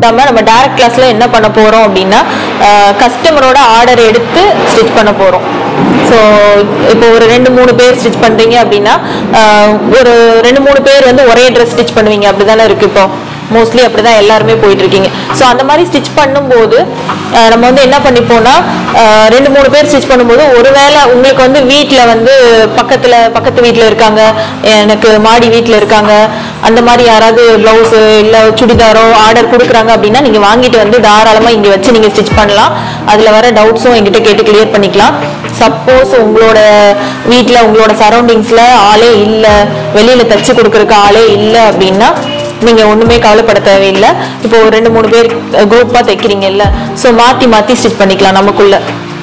நம்ம நம்ம டைரக்ட் கிளாஸ்ல என்ன பண்ண போறோம் அப்படின்னா கஸ்டமரோட ஆர்டர் எடுத்து ஸ்டிச் பண்ண போறோம் ஸோ இப்போ ஒரு ரெண்டு மூணு பேர் ஸ்டிச் பண்றீங்க அப்படின்னா ஆஹ் ஒரு ரெண்டு மூணு பேர் வந்து ஒரே ட்ரெஸ் ஸ்டிச் பண்ணுவீங்க அப்படிதானே இருக்கு இப்போ மோஸ்ட்லி அப்படிதான் எல்லாருமே போயிட்டு இருக்கீங்க ஸோ அந்த மாதிரி ஸ்டிச் பண்ணும்போது ஆஹ் நம்ம வந்து என்ன பண்ணிப்போம்னா ஆஹ் ரெண்டு மூணு பேர் ஸ்டிச் பண்ணும்போது ஒருவேளை உங்களுக்கு வந்து வீட்டில் வந்து பக்கத்தில் பக்கத்து வீட்டில் இருக்காங்க எனக்கு மாடி வீட்டில் இருக்காங்க அந்த மாதிரி யாராவது ப்ளவுஸு இல்லை சுடிதாரோ ஆர்டர் கொடுக்குறாங்க அப்படின்னா நீங்கள் வாங்கிட்டு வந்து தாராளமாக இங்கே வச்சு நீங்கள் ஸ்டிச் பண்ணலாம் அதில் வர டவுட்ஸும் எங்கிட்ட கேட்டு கிளியர் பண்ணிக்கலாம் சப்போஸ் உங்களோட வீட்டில் உங்களோட சரௌண்டிங்ஸில் ஆளே இல்லை வெளியில் தச்சு கொடுக்குறக்கு ஆளே இல்லை அப்படின்னா நீங்க ஒண்ணுமே கவலைப்பட தேவையில்லை இப்போ ஒரு ரெண்டு மூணு பேர் குரூப்பா தைக்கிறீங்கல்ல ஸோ மாத்தி மாத்தி ஸ்டிச் பண்ணிக்கலாம் நமக்குள்ள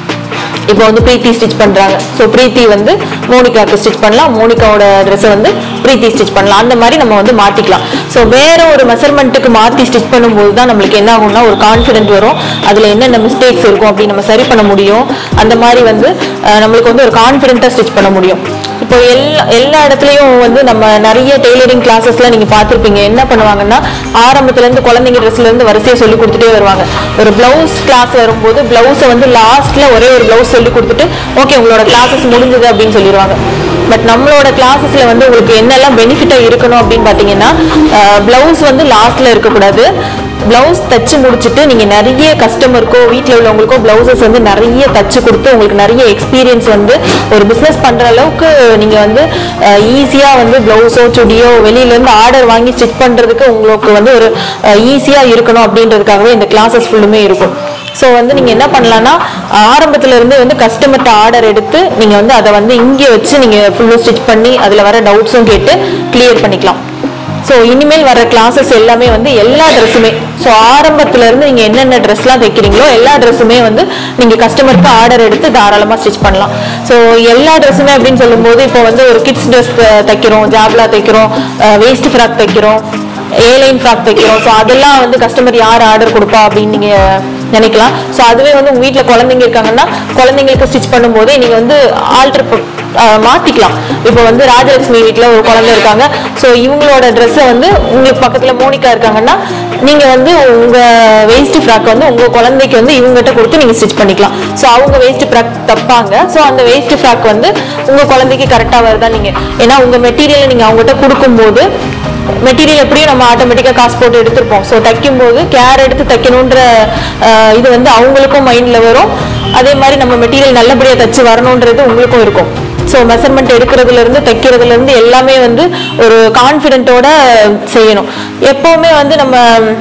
இப்போ வந்து பிரீத்தி ஸ்டிச் பண்றாங்க ஸோ பிரீத்தி வந்து மோனிகாக்கு ஸ்டிச் பண்ணலாம் மோனிகாவோட ட்ரெஸ்ஸை வந்து பிரீத்தி ஸ்டிச் பண்ணலாம் அந்த மாதிரி நம்ம வந்து மாத்திக்கலாம் ஸோ வேற ஒரு மெஷர்மெண்ட்டுக்கு மாத்தி ஸ்டிச் பண்ணும்போது தான் நம்மளுக்கு என்ன ஆகும்னா ஒரு கான்ஃபிடென்ட் வரும் அதுல என்னென்ன மிஸ்டேக்ஸ் இருக்கும் அப்படின்னு நம்ம சரி பண்ண முடியும் அந்த மாதிரி வந்து அஹ், நம்மளுக்கு வந்து ஒரு கான்ஃபிடென்ட்டாக ஸ்டிச் பண்ண முடியும் இப்போ எல்லா எல்லா இடத்துலயும் வந்து நம்ம நிறைய டெய்லரிங் கிளாஸஸ்ல நீங்க பார்த்திருப்பீங்க என்ன பண்ணுவாங்கன்னா ஆரம்பத்துல இருந்து குழந்தைங்க ட்ரெஸ்ல இருந்து வரிசையா சொல்லி கொடுத்துட்டே வருவாங்க ஒரு பிளவுஸ் கிளாஸ் வரும்போது பிளவுஸை வந்து லாஸ்ட்ல ஒரே ஒரு பிளவுஸ் சொல்லி கொடுத்துட்டு ஓகே உங்களோட கிளாஸஸ் முடிஞ்சது அப்படின்னு சொல்லிடுவாங்க பட் நம்மளோட கிளாஸஸ்ல வந்து உங்களுக்கு என்னெல்லாம் பெனிஃபிட்டா இருக்கணும் அப்படின்னு பாத்தீங்கன்னா பிளவுஸ் வந்து லாஸ்ட்ல இருக்கக்கூடாது பிளவுஸ் தச்சு முடிச்சுட்டு நீங்க நிறைய கஸ்டமருக்கோ வீட்டில் உள்ளவங்களுக்கோ பிளவுசஸ் வந்து நிறைய தச்சு கொடுத்து உங்களுக்கு நிறைய எக்ஸ்பீரியன்ஸ் வந்து ஒரு பிஸ்னஸ் பண்ற அளவுக்கு நீங்க வந்து ஈஸியா வந்து பிளவுஸோ சுடியோ வெளியில இருந்து ஆர்டர் வாங்கி ஸ்டிச் பண்றதுக்கு உங்களுக்கு வந்து ஒரு ஈஸியா இருக்கணும் அப்படின்றதுக்காகவே இந்த கிளாஸஸ் ஃபுல்லுமே இருக்கும் ஸோ வந்து நீங்க என்ன பண்ணலாம்னா ஆரம்பத்துல இருந்து வந்து கஸ்டமர்கிட்ட ஆர்டர் எடுத்து நீங்க வந்து அதை வந்து இங்கே வச்சு நீங்க ஃபுல்லும் ஸ்டிச் பண்ணி அதுல வர டவுட்ஸும் கேட்டு கிளியர் பண்ணிக்கலாம் ஸோ இனிமேல் வர கிளாஸஸ் எல்லாமே வந்து எல்லா ட்ரெஸ்ஸுமே ஸோ ஆரம்பத்துல இருந்து நீங்க என்னென்ன ட்ரெஸ்லாம் தைக்கிறீங்களோ எல்லா ட்ரெஸ்ஸுமே வந்து நீங்க கஸ்டமருக்கு ஆர்டர் எடுத்து தாராளமா ஸ்டிச் பண்ணலாம் ஸோ எல்லா ட்ரெஸ்ஸுமே அப்படின்னு சொல்லும்போது இப்போ வந்து ஒரு கிட்ஸ் ட்ரெஸ் தைக்கிறோம் ஜாப்லா தைக்கிறோம் வேஸ்ட் ஃப்ராக் தைக்கிறோம் ஏலைன் ஃப்ராக் தைக்கிறோம் ஸோ அதெல்லாம் வந்து கஸ்டமர் யார் ஆர்டர் கொடுப்பா அப்படின்னு நீங்க நினைக்கலாம் ஸோ அதுவே வந்து உங்க வீட்டில் குழந்தைங்க இருக்காங்கன்னா குழந்தைங்களுக்கு ஸ்டிச் பண்ணும்போதே நீங்க வந்து ஆல்டர் மாத்திக்கலாம் இப்போ வந்து ராஜலட்சுமி வீட்டில் ஒரு குழந்தை இருக்காங்க ஸோ இவங்களோட ட்ரெஸ்ஸை வந்து உங்களுக்கு பக்கத்துல மோனிகா இருக்காங்கன்னா நீங்க வந்து உங்க வேஸ்ட் ஃப்ராக் வந்து உங்க குழந்தைக்கு வந்து இவங்ககிட்ட கொடுத்து நீங்க ஸ்டிச் பண்ணிக்கலாம் ஸோ அவங்க வேஸ்ட் ஃப்ராக் தப்பாங்க ஸோ அந்த வேஸ்ட் ஃப்ராக் வந்து உங்க குழந்தைக்கு கரெக்டாக வருதா நீங்க ஏன்னா உங்க மெட்டீரியலை நீங்க அவங்ககிட்ட கொடுக்கும்போது மெட்டீரியல் எப்படியும் நம்ம ஆட்டோமேட்டிக்காக காசு போட்டு எடுத்திருப்போம் ஸோ தைக்கும்போது கேர் எடுத்து தைக்கணுன்ற அஹ், இது வந்து அவங்களுக்கும் மைண்டில் வரும் அதே மாதிரி நம்ம மெட்டீரியல் நல்லபடியாக தைச்சு வரணுன்றது உங்களுக்கும் இருக்கும் ஸோ மெஷர்மெண்ட் எடுக்கிறதுல இருந்து தைக்கிறதுல இருந்து எல்லாமே வந்து ஒரு கான்ஃபிடென்ட்டோட செய்யணும் எப்போவுமே வந்து நம்ம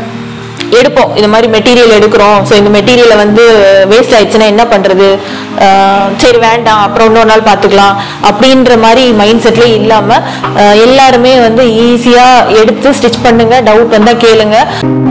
எடுப்போம் இந்த மாதிரி மெட்டீரியல் எடுக்கிறோம் ஸோ இந்த மெட்டீரியலை வந்து வேஸ்ட் ஆயிடுச்சுன்னா என்ன பண்றது ஆஹ் சரி வேண்டாம் அப்புறம் இன்னொரு நாள் பார்த்துக்கலாம் அப்படின்ற மாதிரி மைண்ட் செட்லேயே இல்லாமல் எல்லாருமே வந்து ஈஸியாக எடுத்து ஸ்டிச் பண்ணுங்க டவுட் வந்தால் கேளுங்க